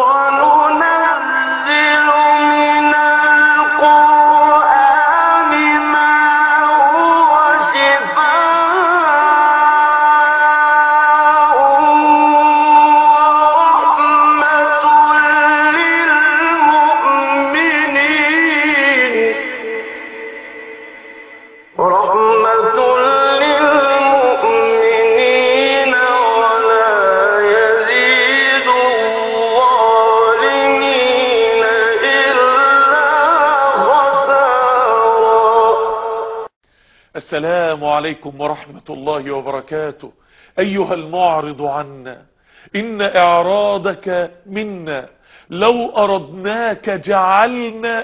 وننزل من القرآن ما هو شفاء ورحمة للمؤمنين رحمة للمؤمنين ولا يزيد الظالمين إلا خسارا السلام عليكم ورحمة الله وبركاته أيها المعرض عنا إن إعراضك منا لو أردناك جعلنا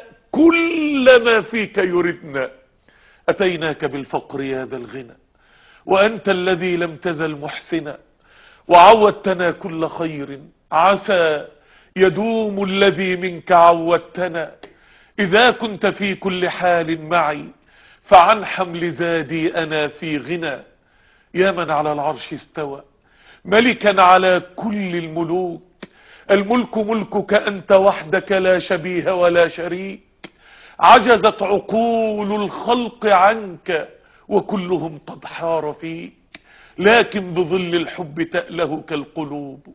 كل ما فيك يردنا أتيناك بالفقر يا ذا الغنى وأنت الذي لم تزل محسنا وعودتنا كل خير عسى يدوم الذي منك عودتنا إذا كنت في كل حال معي فعن حمل زادي أنا في غنى يا من على العرش استوى ملكا على كل الملوك الملك ملكك أنت وحدك لا شبيه ولا شريك عجزت عقول الخلق عنك وكلهم قد حار فيك لكن بظل الحب تألهك القلوب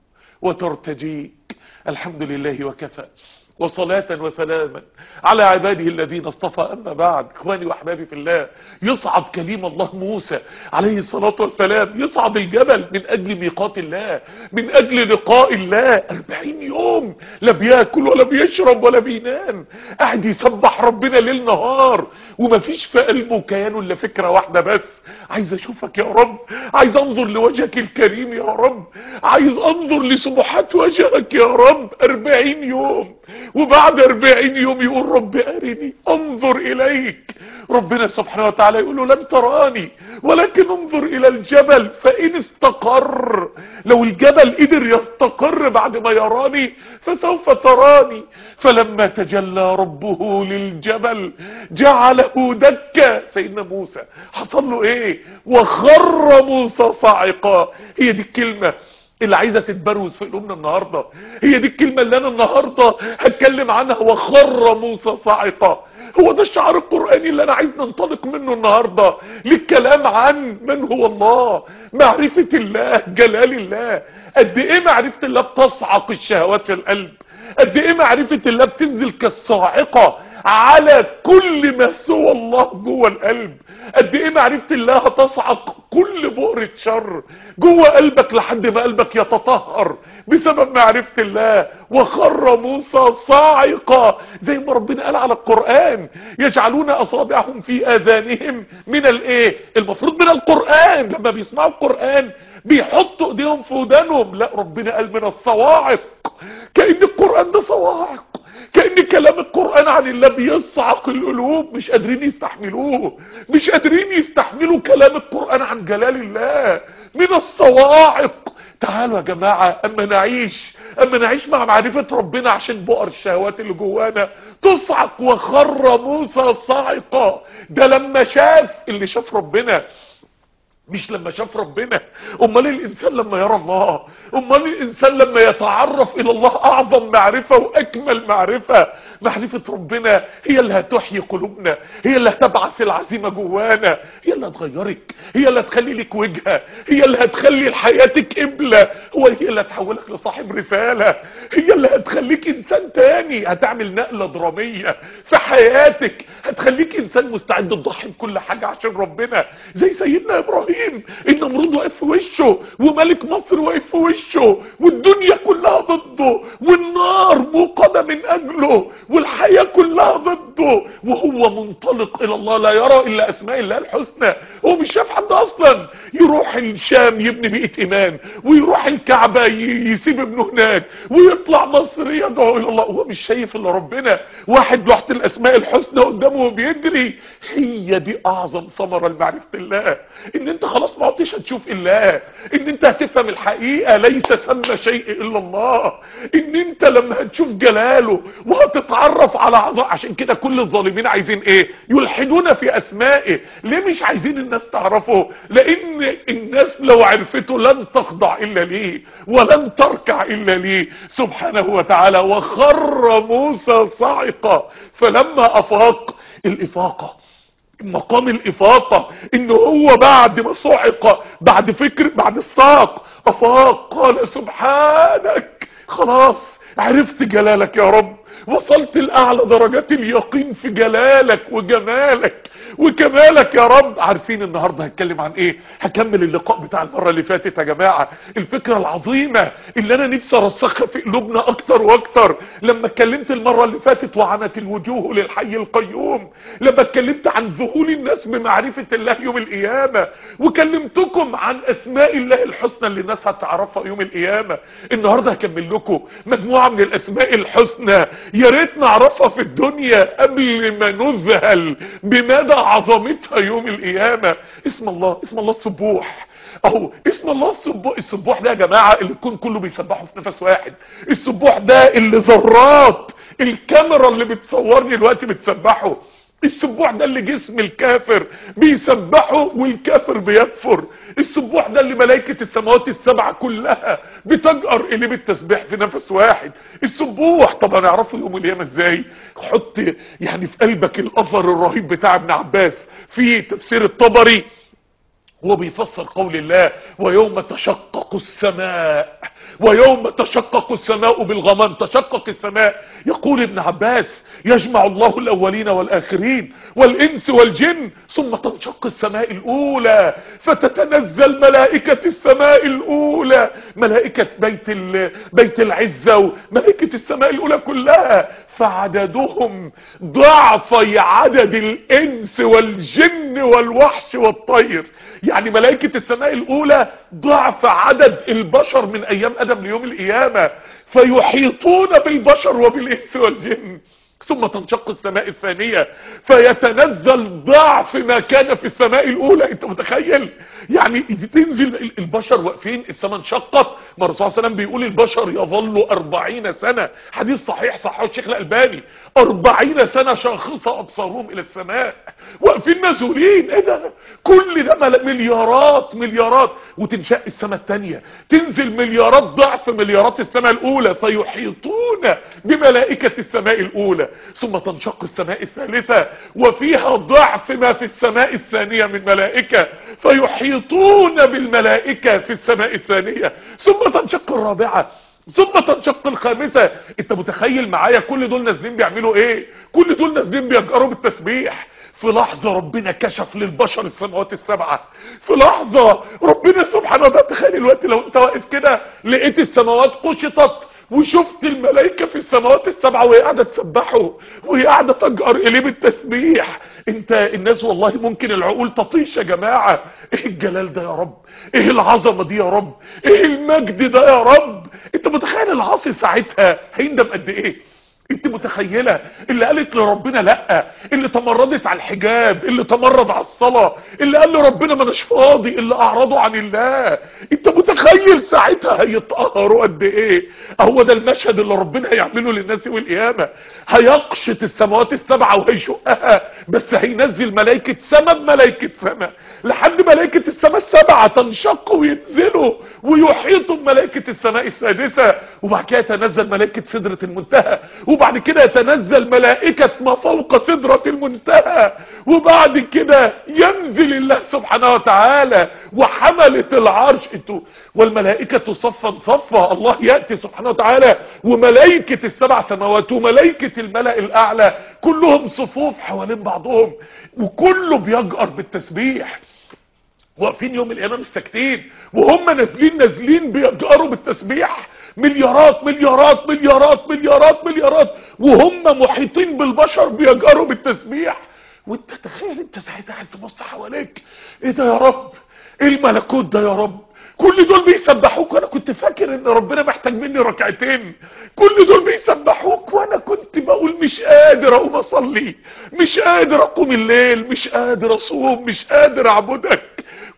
وترتجيك الحمد لله وكفى وصلاة وسلاما على عباده الذين اصطفى أما بعد إخواني وأحبابي في الله يصعد كليم الله موسى عليه الصلاة والسلام يصعد الجبل من أجل ميقات الله من أجل لقاء الله أربعين يوم لا بياكل ولا بيشرب ولا بينام قاعد يسبح ربنا ليل نهار ومفيش في قلبه كيانه إلا فكرة واحدة بس عايز أشوفك يا رب عايز أنظر لوجهك الكريم يا رب عايز أنظر لسبحات وجهك يا رب أربعين يوم وبعد أربعين يوم يقول رب أرني انظر إليك ربنا سبحانه وتعالى يقول له لن تراني ولكن انظر إلى الجبل فإن استقر لو الجبل قدر يستقر بعد ما يراني فسوف تراني فلما تجلى ربه للجبل جعله دكا سيدنا موسى حصل له ايه وخر موسى صاعقا هي دي الكلمة اللي عايزة تتبروز في قلوبنا النهاردة هي دي الكلمة اللي انا النهاردة هتكلم عنها وخر موسى صاعقا هو ده الشعار القرآني اللي انا عايز ننطلق منه النهاردة للكلام عن من هو الله معرفة الله جلال الله قد ايه معرفة الله بتصعق الشهوات في القلب قد ايه معرفة الله بتنزل كالصاعقة على كل ما سوى الله جوه القلب قد ايه معرفة الله هتصعق كل بؤرة شر جوه قلبك لحد ما قلبك يتطهر بسبب معرفة الله وخر موسى صاعقا زي ما ربنا قال على القرآن يجعلون اصابعهم في اذانهم من الايه المفروض من القرآن لما بيسمعوا القرآن بيحطوا ايديهم في ودانهم لا ربنا قال من الصواعق كأن القرآن ده صواعق كأن كلام القرآن عن الله بيصعق القلوب مش قادرين يستحملوه مش قادرين يستحملوا كلام القرآن عن جلال الله من الصواعق تعالوا يا جماعة اما نعيش اما نعيش مع معرفة ربنا عشان بؤر الشهوات اللي جوانا تصعق وخر موسى صاعقا ده لما شاف اللي شاف ربنا مش لما شاف ربنا امال الانسان لما يرى الله امال الانسان لما يتعرف الى الله اعظم معرفة واكمل معرفة معرفة ربنا هي اللي هتحيي قلوبنا هي اللي هتبعث العزيمة جوانا هي اللي هتغيرك هي اللي هتخلي لك وجهة هي اللي هتخلي لحياتك قبلة هو هي اللي هتحولك لصاحب رسالة هي اللي هتخليك انسان تاني هتعمل نقلة درامية في حياتك هتخليك انسان مستعد تضحي بكل حاجة عشان ربنا زي سيدنا ابراهيم النمرود واقف في وشه وملك مصر واقف في وشه والدنيا كلها ضده والنار موقدة من اجله والحياة كلها ضده وهو منطلق الى الله لا يرى الا اسماء الله الحسنى هو مش شاف حد اصلا يروح الشام يبني بيئة ايمان ويروح الكعبة ي- يسيب ابنه هناك ويطلع مصر يدعو الى الله هو مش شايف الا ربنا واحد لوحة الاسماء الحسنى قدامه وبيجري هي دي اعظم ثمرة لمعرفة الله ان انت خلاص ما عدتش هتشوف الله ان انت هتفهم الحقيقة ليس ثم شيء الا الله ان انت لما هتشوف جلاله وهتتعرف على عظام عشان كده كل الظالمين عايزين ايه يلحدون في اسمائه ليه مش عايزين الناس تعرفه لان الناس لو عرفته لن تخضع الا ليه ولن تركع الا ليه سبحانه وتعالى وخر موسى صاعقا فلما افاق الافاقه مقام الافاقة ان هو بعد ما صعق بعد فكر بعد الساق افاق قال سبحانك خلاص عرفت جلالك يا رب وصلت لأعلى درجات اليقين في جلالك وجمالك وكمالك يا رب عارفين النهاردة هتكلم عن ايه هكمل اللقاء بتاع المرة اللي فاتت يا جماعة الفكرة العظيمة اللي انا نفسي ارسخها في قلوبنا اكتر واكتر لما اتكلمت المرة اللي فاتت وعنت الوجوه للحي القيوم لما اتكلمت عن ذهول الناس بمعرفة الله يوم القيامة وكلمتكم عن اسماء الله الحسنى اللي الناس هتعرفها يوم القيامة النهاردة هكمل لكم مجموعة من الاسماء الحسنى يا ريت نعرفها في الدنيا قبل ما نذهل بمدى عظمتها يوم القيامة اسم الله اسم الله السبوح اهو اسم الله السبوح السبوح ده يا جماعة اللي الكون كله بيسبحه في نفس واحد السبوح ده اللي ذرات الكاميرا اللي بتصورني دلوقتي بتسبحه السبوح ده اللي جسم الكافر بيسبحه والكافر بيكفر السبوح ده اللي ملائكة السماوات السبعة كلها بتجأر إليه بالتسبيح في نفس واحد السبوح طبعا نعرفه يوم القيامة ازاي حط يعني في قلبك الأثر الرهيب بتاع ابن عباس في تفسير الطبري هو بيفسر قول الله ويوم تشقق السماء ويوم تشقق السماء بالغمام تشقق السماء يقول ابن عباس يجمع الله الأولين والآخرين والإنس والجن ثم تنشق السماء الأولى فتتنزل ملائكة السماء الأولى ملائكة بيت, بيت العزة وملائكة السماء الأولى كلها فعددهم ضعفي عدد الإنس والجن والوحش والطير يعني ملائكة السماء الأولى ضعف عدد البشر من أيام أدم ليوم القيامة فيحيطون بالبشر وبالإنس والجن ثم تنشق السماء الثانية فيتنزل ضعف ما كان في السماء الأولى أنت متخيل يعني تنزل البشر واقفين السماء انشقت ما الرسول صلى الله عليه وسلم بيقول البشر يظل أربعين سنة حديث صحيح صحيح الشيخ الألباني أربعين سنة شاخص أبصارهم إلى السماء واقفين مذهولين ايه ده كل ده مليارات مليارات وتنشق السماء الثانية تنزل مليارات ضعف مليارات السماء الأولى فيحيطون بملائكة السماء الأولى ثم تنشق السماء الثالثة وفيها ضعف ما في السماء الثانية من ملائكة فيحيطون بالملائكة في السماء الثانية ثم تنشق الرابعة ثم تنشق الخامسة انت متخيل معايا كل دول نازلين بيعملوا ايه كل دول نازلين بيجأروا بالتسبيح في لحظة ربنا كشف للبشر السماوات السبعة في لحظة ربنا سبحانه وتعالى تخيل الوقت لو انت واقف كده لقيت السماوات قشطت وشفت الملائكة في السماوات السبعة وهي قاعدة تسبحه وهي قاعدة تجأر إليه بالتسبيح انت الناس والله ممكن العقول تطيش يا جماعة ايه الجلال ده يا رب ايه العظمة دي يا رب ايه المجد ده يا رب انت متخيل العاصي ساعتها هيندم قد ايه انت متخيلة اللي قالت لربنا لا اللي تمردت على الحجاب اللي تمرد على الصلاة اللي قال لربنا ما اناش فاضي اللي اعرضوا عن الله انت متخيل ساعتها هيتقهروا قد ايه هو ده المشهد اللي ربنا هيعمله للناس يوم القيامة هيقشط السماوات السبعة وهيشقها بس هينزل ملائكة سما بملائكة سما لحد ملائكة السماء السبعة تنشق وينزلوا ويحيطوا بملائكة السماء السادسة وبعد كده يتنزل ملائكة سدرة المنتهى وبعد كده يتنزل ملائكة ما فوق سدرة المنتهى وبعد كده ينزل الله سبحانه وتعالى وحملة العرش انتوا والملائكة صفا صفا الله يأتي سبحانه وتعالى وملائكة السبع سماوات وملائكة الملأ الأعلى كلهم صفوف حوالين بعضهم وكله بيجأر بالتسبيح واقفين يوم القيامه مش ساكتين وهم نازلين نازلين بيجأروا بالتسبيح مليارات مليارات مليارات مليارات مليارات وهم محيطين بالبشر بيجأروا بالتسبيح وانت تخيل انت ساعتها قاعد تبص حواليك ايه ده يا رب ايه الملكوت ده يا رب كل دول بيسبحوك وانا كنت فاكر ان ربنا محتاج مني ركعتين كل دول بيسبحوك وانا كنت بقول مش قادر اقوم اصلي مش قادر اقوم الليل مش قادر اصوم مش قادر اعبدك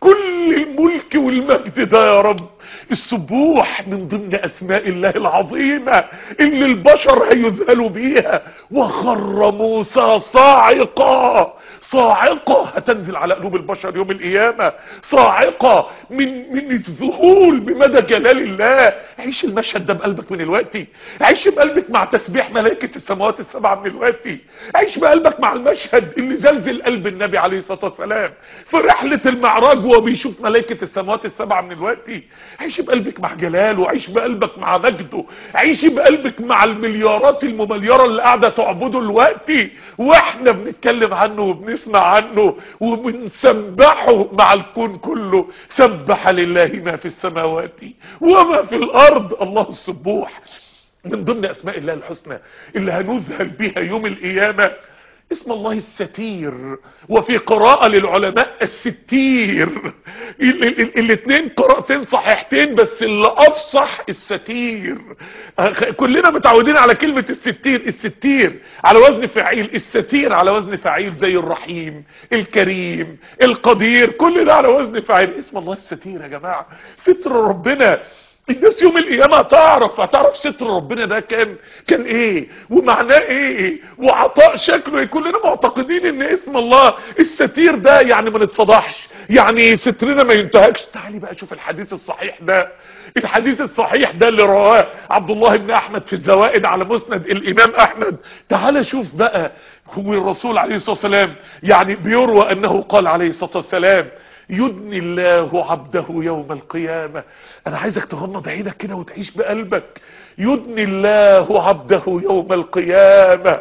كل الملك والمجد ده يا رب السبوح من ضمن اسماء الله العظيمة اللي البشر هيذهلوا بيها وخر موسى صاعقا صاعقة هتنزل على قلوب البشر يوم القيامة صاعقة من من الذهول بمدى جلال الله عيش المشهد ده بقلبك من الوقت عيش بقلبك مع تسبيح ملائكة السماوات السبعة من الوقت عيش بقلبك مع المشهد اللي زلزل قلب النبي عليه الصلاة والسلام في رحلة المعراج وهو بيشوف ملائكة السماوات السبعة من الوقت عيش بقلبك مع جلاله عيش بقلبك مع مجده عيش بقلبك مع المليارات الممليرة اللي قاعدة تعبده الوقت واحنا بنتكلم عنه وبنسمع عنه وبنسبحه مع الكون كله سبح لله ما في السماوات وما في الارض الله السبوح من ضمن اسماء الله الحسنى اللي هنذهل بها يوم القيامة اسم الله الستير وفي قراءة للعلماء الستير الاثنين قراءتين صحيحتين بس اللي افصح الستير كلنا متعودين على كلمة الستير الستير على وزن فعيل الستير على وزن فعيل زي الرحيم الكريم القدير كل ده على وزن فعيل اسم الله الستير يا جماعة ستر ربنا الناس يوم القيامة هتعرف هتعرف ستر ربنا ده كان كان ايه ومعناه ايه وعطاء شكله ايه كلنا معتقدين ان اسم الله الستير ده يعني ما نتفضحش يعني سترنا ما ينتهكش تعالي بقى شوف الحديث الصحيح ده الحديث الصحيح ده اللي رواه عبد الله بن احمد في الزوائد على مسند الامام احمد تعال شوف بقى هو الرسول عليه الصلاة والسلام يعني بيروى انه قال عليه الصلاة والسلام يدني الله عبده يوم القيامة انا عايزك تغمض عينك كده وتعيش بقلبك يدني الله عبده يوم القيامة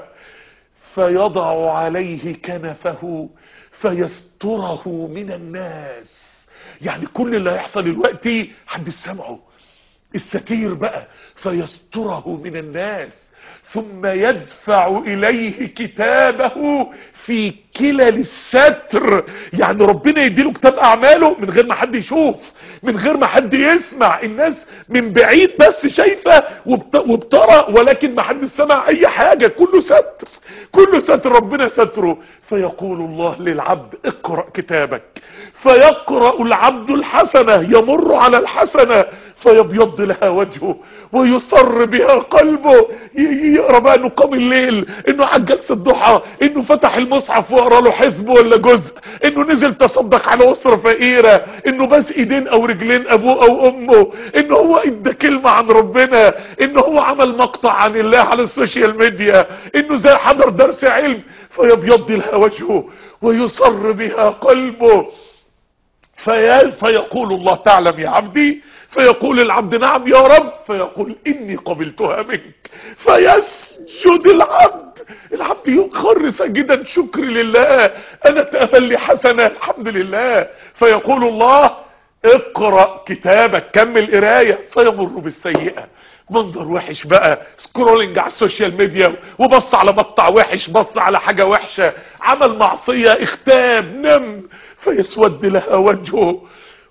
فيضع عليه كنفه فيستره من الناس يعني كل اللي هيحصل دلوقتي حد سمعه الستير بقى فيستره من الناس ثم يدفع اليه كتابه في كلل الستر يعني ربنا يديله كتاب اعماله من غير ما حد يشوف من غير ما حد يسمع الناس من بعيد بس شايفة وبترى ولكن ما حد سمع اي حاجة كله ستر كله ستر ربنا ستره فيقول الله للعبد اقرأ كتابك فيقرأ العبد الحسنة يمر على الحسنة فيبيض لها وجهه ويصر بها قلبه يقرا بقى انه قام الليل انه عجل جلسه الضحى انه فتح المصحف وقرا له حزب ولا جزء انه نزل تصدق على اسره فقيره انه بس ايدين او رجلين ابوه او امه انه هو ادى كلمه عن ربنا انه هو عمل مقطع عن الله على السوشيال ميديا انه زي حضر درس علم فيبيض لها وجهه ويصر بها قلبه في فيقول الله تعلم يا عبدي فيقول العبد نعم يا رب فيقول اني قبلتها منك فيسجد العبد العبد يخر ساجدا شكر لله انا اتقبل لي حسنة الحمد لله فيقول الله اقرأ كتابك كمل قراية فيمر بالسيئة منظر وحش بقى سكرولينج على السوشيال ميديا وبص على مقطع وحش بص على حاجة وحشة عمل معصية اختاب نم فيسود لها وجهه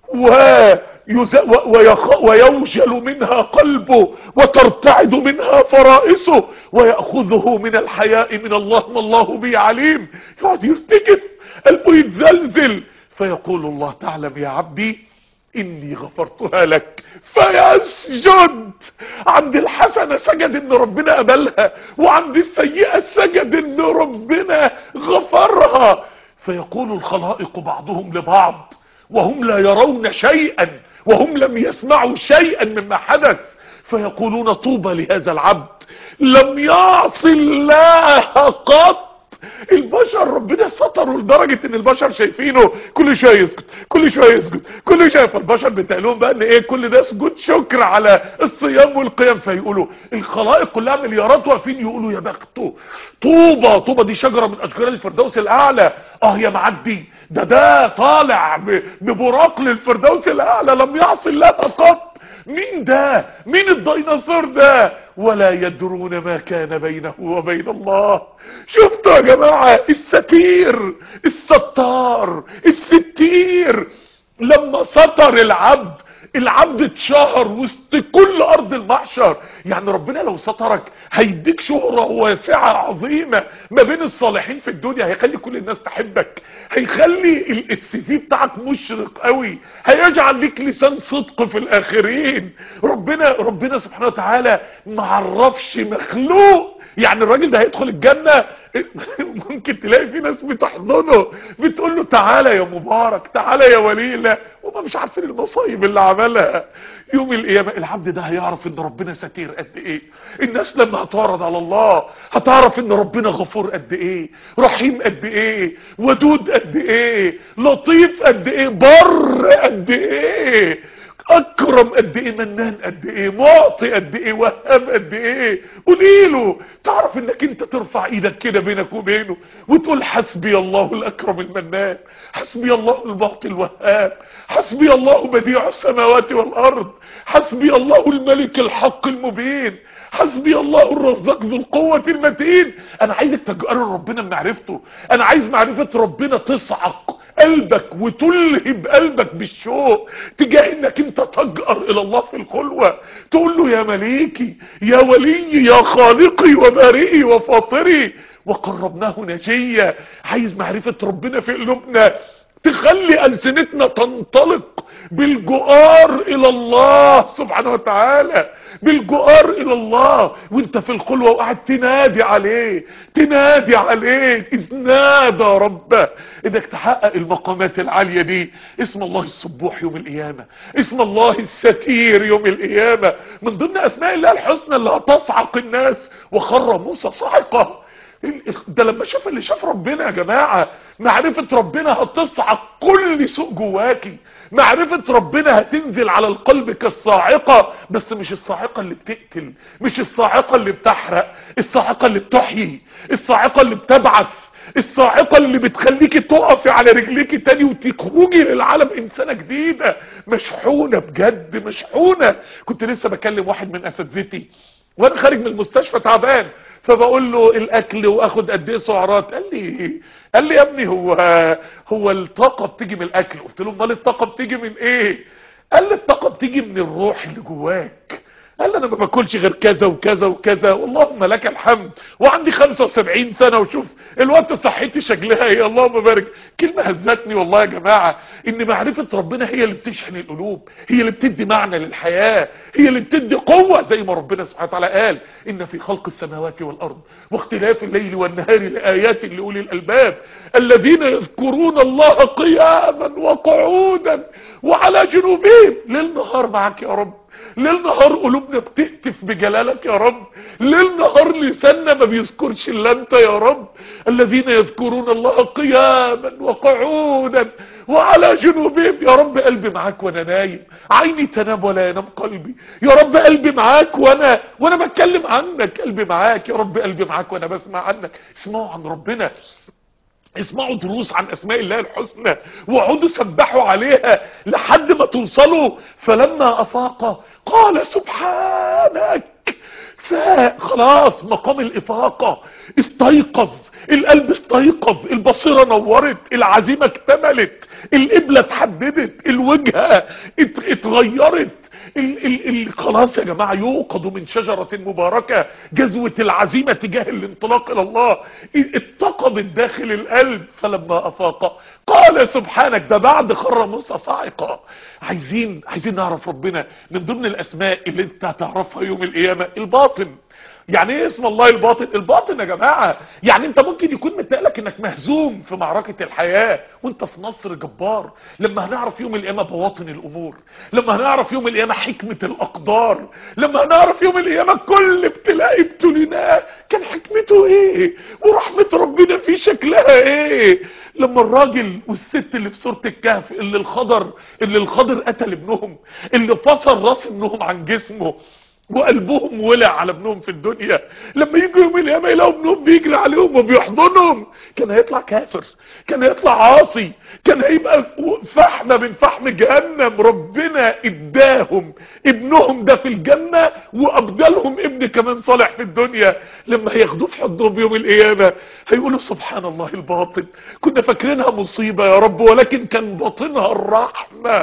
ويوجل منها قلبه وترتعد منها فرائسه ويأخذه من الحياء من الله ما الله به عليم يقعد يرتجف قلبه يتزلزل فيقول الله تعلم يا عبدي اني غفرتها لك فيسجد عند الحسنة سجد ان ربنا قبلها وعند السيئة سجد ان ربنا غفرها فيقول الخلائق بعضهم لبعض وهم لا يرون شيئا وهم لم يسمعوا شيئا مما حدث فيقولون طوبى لهذا العبد لم يعص الله قط البشر ربنا ستره لدرجة ان البشر شايفينه كل شوية يسكت كل شوية يسكت كل شوية فالبشر بتقلهم بقى ان ايه كل ده سجود شكر على الصيام والقيام فيقولوا الخلائق كلها مليارات واقفين يقولوا يا بخته طوبة طوبة دي شجرة من اشجار الفردوس الاعلى اه يا معدي ده ده طالع ببراق للفردوس الاعلى لم يعص الله قط مين ده مين الديناصور ده ولا يدرون ما كان بينه وبين الله شفتوا يا جماعة الستير الستار الستير لما ستر العبد العبد اتشهر وسط كل ارض المحشر يعني ربنا لو سترك هيديك شهرة واسعة عظيمة ما بين الصالحين في الدنيا هيخلي كل الناس تحبك هيخلي السي في بتاعك مشرق قوي هيجعل ليك لسان صدق في الاخرين ربنا ربنا سبحانه وتعالى معرفش مخلوق يعني الراجل ده هيدخل الجنة ممكن تلاقي في ناس بتحضنه بتقول له تعالى يا مبارك تعالى يا ولي الله وما مش عارفين المصايب اللي عملها يوم القيامة العبد ده هيعرف ان ربنا ستير قد ايه الناس لما هتعرض على الله هتعرف ان ربنا غفور قد ايه رحيم قد ايه ودود قد ايه لطيف قد ايه بر قد ايه اكرم قد ايه منان قد ايه معطي قد ايه وهاب قد ايه قولي له تعرف انك انت ترفع ايدك كده بينك وبينه وتقول حسبي الله الاكرم المنان حسبي الله المعطي الوهاب حسبي الله بديع السماوات والارض حسبي الله الملك الحق المبين حسبي الله الرزاق ذو القوة المتين انا عايزك تجأر ربنا بمعرفته انا عايز معرفة ربنا تصعق قلبك وتلهب قلبك بالشوق تجاه انك انت تجأر الى الله في الخلوة تقول له يا مليكي يا ولي يا خالقي وبارئي وفاطري وقربناه نجية عايز معرفة ربنا في قلوبنا تخلي ألسنتنا تنطلق بالجؤار إلى الله سبحانه وتعالى بالجؤار إلى الله وانت في الخلوة وقاعد تنادي عليه تنادي عليه إذ نادى ربه انك تحقق المقامات العالية دي اسم الله السبوح يوم القيامة اسم الله الستير يوم القيامة من ضمن أسماء الله الحسنى اللي هتصعق الناس وخر موسى صاعقة ده لما شاف اللي شاف ربنا يا جماعة معرفة ربنا هتصعق كل سوء جواكي معرفة ربنا هتنزل على القلب كالصاعقة بس مش الصاعقة اللي بتقتل مش الصاعقة اللي بتحرق الصاعقة اللي بتحيي الصاعقة اللي بتبعث الصاعقة اللي بتخليكي تقفي على رجليكي تاني وتخرجي للعالم انسانة جديدة مشحونة بجد مشحونة كنت لسه بكلم واحد من اساتذتي وانا خارج من المستشفى تعبان فبقول له الاكل واخد قد ايه سعرات قال لي قال لي يا ابني هو هو الطاقه بتيجي من الاكل قلت له امال الطاقه بتيجي من ايه قال لي الطاقه بتيجي من الروح اللي جواك قال لي انا ما باكلش غير كذا وكذا وكذا اللهم لك الحمد وعندي 75 سنه وشوف الوقت صحتي شكلها ايه اللهم بارك كلمه هزتني والله يا جماعه ان معرفه ربنا هي اللي بتشحن القلوب هي اللي بتدي معنى للحياه هي اللي بتدي قوه زي ما ربنا سبحانه وتعالى قال ان في خلق السماوات والارض واختلاف الليل والنهار لايات لاولي الالباب الذين يذكرون الله قياما وقعودا وعلى جنوبهم ليل نهار معاك يا رب ليل نهار قلوبنا بتهتف بجلالك يا رب ليل نهار لساننا ما بيذكرش الا انت يا رب الذين يذكرون الله قياما وقعودا وعلى جنوبهم يا رب قلبي معاك وانا نايم عيني تنام ولا ينام قلبي يا رب قلبي معاك وانا وانا بتكلم عنك قلبي معاك يا رب قلبي معاك وانا بسمع عنك اسمعوا عن ربنا اسمعوا دروس عن اسماء الله الحسنى واقعدوا سبحوا عليها لحد ما توصلوا فلما افاق قال سبحانك فخلاص مقام الافاقة استيقظ القلب استيقظ البصيرة نورت العزيمة اكتملت القبلة اتحددت الوجهة ات- اتغيرت ال ال ال خلاص يا جماعة يوقظ من شجرة مباركة جزوة العزيمة تجاه الانطلاق الى الله اتقضت داخل القلب فلما افاق قال سبحانك ده بعد خر موسى صاعقة عايزين عايزين نعرف ربنا من ضمن الاسماء اللي انت هتعرفها يوم القيامة الباطن يعني ايه اسم الله الباطن الباطن يا جماعة يعني انت ممكن يكون متقلك انك مهزوم في معركة الحياة وانت في نصر جبار لما هنعرف يوم القيامة بواطن الامور لما هنعرف يوم القيامة حكمة الاقدار لما هنعرف يوم القيامة كل ابتلاء ابتليناه كان حكمته ايه ورحمة ربنا في شكلها ايه لما الراجل والست اللي في سورة الكهف اللي الخضر اللي الخضر قتل ابنهم اللي فصل راس ابنهم عن جسمه وقلبهم ولع على ابنهم في الدنيا لما يجوا يوم القيامه يلاقوا ابنهم بيجري عليهم وبيحضنهم كان هيطلع كافر كان هيطلع عاصي كان هيبقى فحمه من فحم جهنم ربنا اداهم ابنهم ده في الجنه وابدلهم ابن كمان صالح في الدنيا لما هياخدوه في حضنهم يوم القيامه هيقولوا سبحان الله الباطن كنا فاكرينها مصيبه يا رب ولكن كان باطنها الرحمه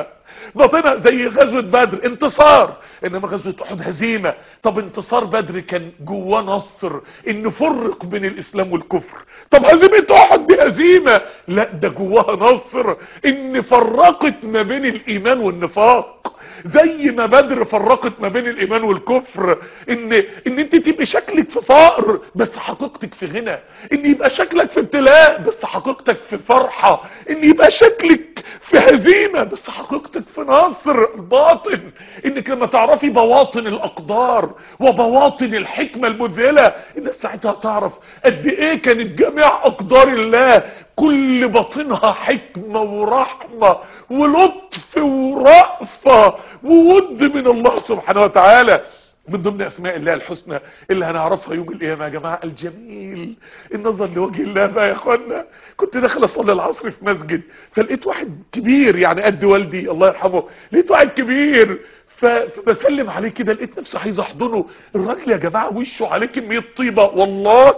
باطنها زي غزوة بدر انتصار انما غزوة احد هزيمة طب انتصار بدر كان جواه نصر ان فرق بين الاسلام والكفر طب هزيمة احد دي هزيمة لا ده جواها نصر ان فرقت ما بين الايمان والنفاق زي ما بدر فرقت ما بين الايمان والكفر ان ان انت تبقى شكلك في فقر بس حقيقتك في غنى ان يبقى شكلك في ابتلاء بس حقيقتك في فرحة ان يبقى شكلك في هزيمة بس حقيقتك في نصر الباطن انك لما تعرفي بواطن الاقدار وبواطن الحكمة المذهلة الناس ساعتها تعرف قد ايه كانت جميع اقدار الله كل باطنها حكمة ورحمة ولطف ورأفة وود من الله سبحانه وتعالى من ضمن اسماء الله الحسنى اللي هنعرفها يوم القيامه يا جماعه الجميل النظر لوجه الله بقى يا اخوانا كنت داخل اصلي العصر في مسجد فلقيت واحد كبير يعني قد والدي الله يرحمه لقيت واحد كبير ف- فبسلم عليه كده لقيت نفسي عايز احضنه الراجل يا جماعه وشه عليه كميه طيبه والله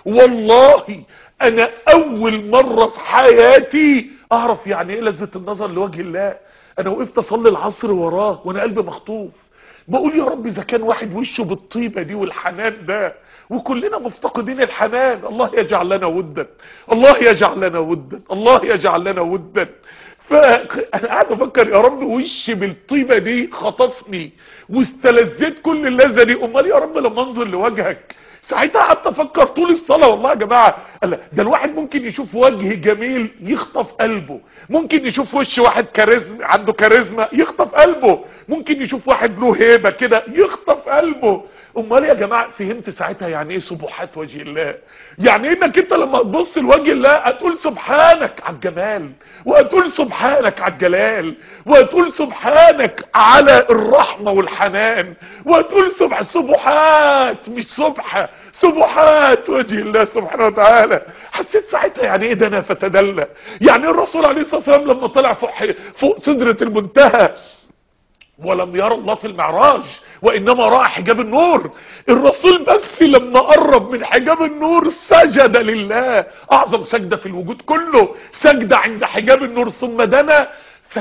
والله انا اول مره في حياتي اعرف يعني ايه لذه النظر لوجه الله انا وقفت اصلي العصر وراه وانا قلبي مخطوف بقول يا رب اذا كان واحد وشه بالطيبة دي والحنان ده وكلنا مفتقدين الحنان الله يجعل لنا ودا الله يجعل لنا ودا الله يجعل لنا ودا فانا قاعد افكر يا رب وشي بالطيبة دي خطفني واستلذيت كل اللذة دي امال يا رب لما انظر لوجهك ساعتها قعدت افكر طول الصلاه والله يا جماعه قال لا، ده الواحد ممكن يشوف وجه جميل يخطف قلبه ممكن يشوف وش واحد كاريزما عنده كاريزما يخطف قلبه ممكن يشوف واحد له هيبه كده يخطف قلبه امال يا جماعه فهمت ساعتها يعني ايه سبحات وجه الله يعني إيه انك انت لما تبص لوجه الله هتقول سبحانك على الجمال وهتقول سبحانك على الجلال وهتقول سبحانك على الرحمه والحنان وهتقول سبح سبحات مش سبحه سبحات وجه الله سبحانه وتعالى حسيت ساعتها يعني ايه دنا فتدلى يعني الرسول عليه الصلاه والسلام لما طلع فوق فوق سدره المنتهى ولم يرى الله في المعراج وانما راى حجاب النور الرسول بس لما قرب من حجاب النور سجد لله اعظم سجدة في الوجود كله سجدة عند حجاب النور ثم دنا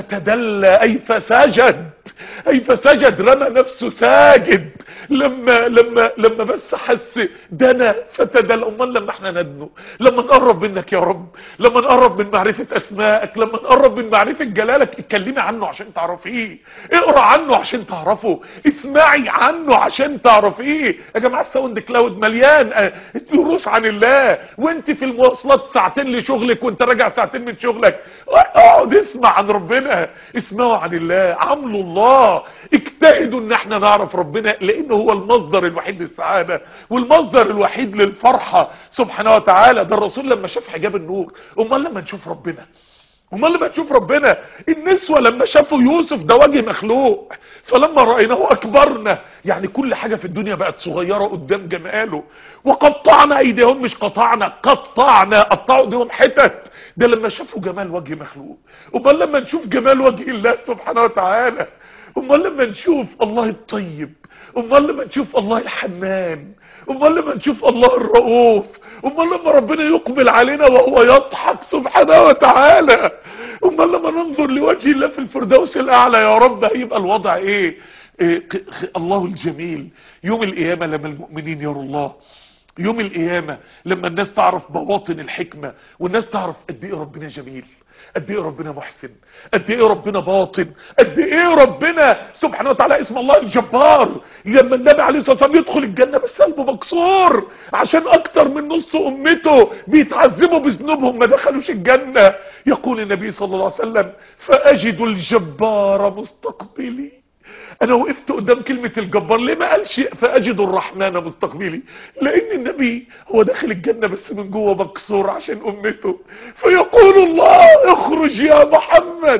فتدلى اي فسجد اي فسجد رمى نفسه ساجد لما لما لما بس حس دنا فتدلى امال لما احنا ندنو لما نقرب منك يا رب لما نقرب من معرفة اسمائك لما نقرب من معرفة جلالك اتكلمي عنه عشان تعرفيه اقرا عنه عشان تعرفه اسمعي عنه عشان تعرفيه يا جماعه الساوند كلاود مليان اه، دروس عن الله وانت في المواصلات ساعتين لشغلك وانت راجع ساعتين من شغلك اقعد اسمع عن ربنا اسمعوا عن الله عملوا الله اجتهدوا ان احنا نعرف ربنا لانه هو المصدر الوحيد للسعادة والمصدر الوحيد للفرحة سبحانه وتعالى ده الرسول لما شاف حجاب النور امال لما نشوف ربنا امال لما تشوف ربنا النسوة لما شافوا يوسف ده وجه مخلوق فلما رأيناه اكبرنا يعني كل حاجة في الدنيا بقت صغيرة قدام جماله وقطعنا ايديهم مش قطعنا قطعنا قطعوا ايديهم حتت ده لما شافوا جمال وجه مخلوق امال لما نشوف جمال وجه الله سبحانه وتعالى امال لما نشوف الله الطيب امال لما نشوف الله الحنان امال لما نشوف الله الرؤوف امال لما ربنا يقبل علينا وهو يضحك سبحانه وتعالى امال لما ننظر لوجه الله في الفردوس الاعلى يا رب هيبقى الوضع ايه, إيه ق- خ- الله الجميل يوم القيامة لما المؤمنين يروا الله يوم القيامة لما الناس تعرف بواطن الحكمة والناس تعرف قد ايه ربنا جميل قد ايه ربنا محسن قد ايه ربنا باطن قد ايه ربنا سبحانه وتعالى اسم الله الجبار لما النبي عليه الصلاه والسلام يدخل الجنه بس قلبه مكسور عشان اكتر من نص امته بيتعذبوا بذنوبهم ما دخلوش الجنه يقول النبي صلى الله عليه وسلم فاجد الجبار مستقبلي انا وقفت قدام كلمة الجبار ليه ما قالش فاجد الرحمن مستقبلي لان النبي هو داخل الجنة بس من جوه مكسور عشان امته فيقول الله اخرج يا محمد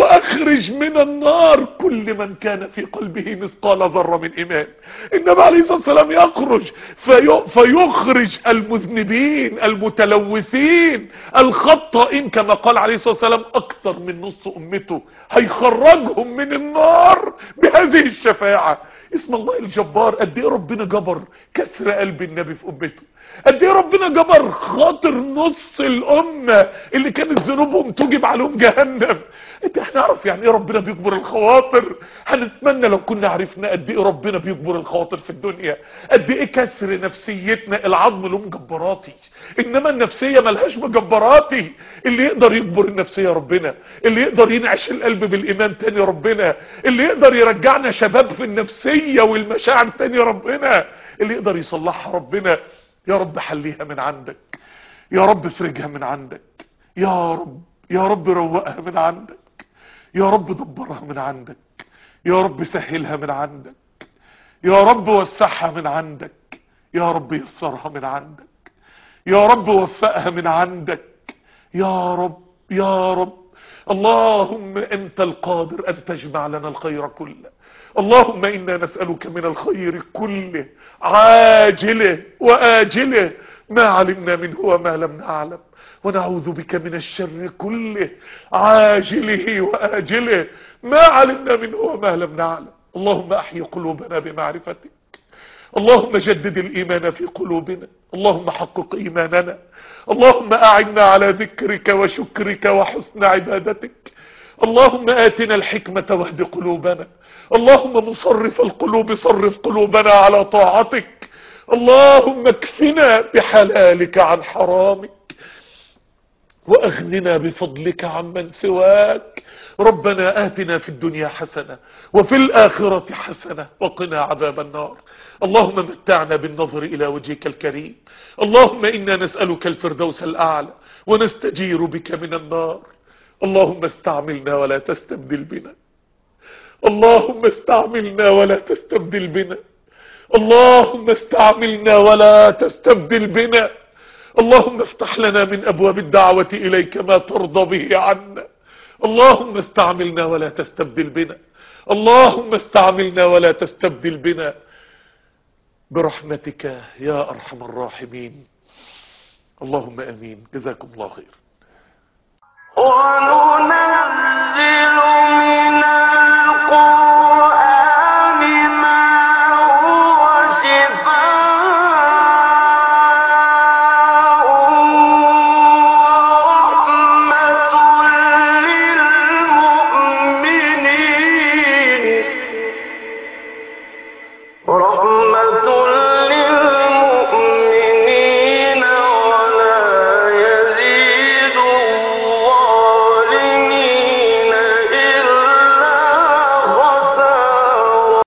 واخرج من النار كل من كان في قلبه مثقال ذرة من ايمان النبي عليه الصلاة والسلام يخرج في فيخرج المذنبين المتلوثين الخطائين كما قال عليه الصلاة والسلام اكتر من نص امته هيخرجهم من النار بهذه الشفاعة اسم الله الجبار قد ايه ربنا جبر كسر قلب النبي في امته قد ايه ربنا جبر خاطر نص الامه اللي كانت ذنوبهم توجب عليهم جهنم انت هنعرف يعني ايه ربنا بيجبر الخواطر هنتمنى لو كنا عرفنا قد ايه ربنا بيجبر الخواطر في الدنيا قد ايه كسر نفسيتنا العظم له مجبراتي انما النفسيه ملهاش مجبراتي اللي يقدر يجبر النفسيه ربنا اللي يقدر ينعش القلب بالايمان تاني ربنا اللي يقدر يرجعنا شباب في النفسيه والمشاعر تاني ربنا اللي يقدر يصلحها ربنا يا رب حليها من عندك يا رب افرجها من عندك يا رب يا رب روقها من عندك يا رب دبرها من عندك يا رب سهلها من عندك يا رب وسعها من عندك يا رب يسرها من عندك يا رب وفقها من عندك يا رب يا رب اللهم انت القادر ان تجمع لنا الخير كله اللهم انا نسألك من الخير كله عاجله واجله ما علمنا منه وما لم نعلم ونعوذ بك من الشر كله عاجله واجله ما علمنا منه وما لم نعلم اللهم احي قلوبنا بمعرفتك اللهم جدد الايمان في قلوبنا اللهم حقق ايماننا اللهم اعنا على ذكرك وشكرك وحسن عبادتك اللهم آتنا الحكمة واهد قلوبنا اللهم مصرف القلوب صرف قلوبنا على طاعتك اللهم اكفنا بحلالك عن حرامك واغننا بفضلك عمن سواك ربنا آتنا في الدنيا حسنة وفي الآخرة حسنة وقنا عذاب النار اللهم متعنا بالنظر إلى وجهك الكريم اللهم إنا نسألك الفردوس الأعلى ونستجير بك من النار اللهم استعملنا ولا تستبدل بنا اللهم استعملنا ولا تستبدل بنا اللهم استعملنا ولا تستبدل بنا اللهم افتح لنا من ابواب الدعوة اليك ما ترضى به عنا اللهم استعملنا ولا تستبدل بنا اللهم استعملنا ولا تستبدل بنا برحمتك يا ارحم الراحمين اللهم امين جزاكم الله خير ونور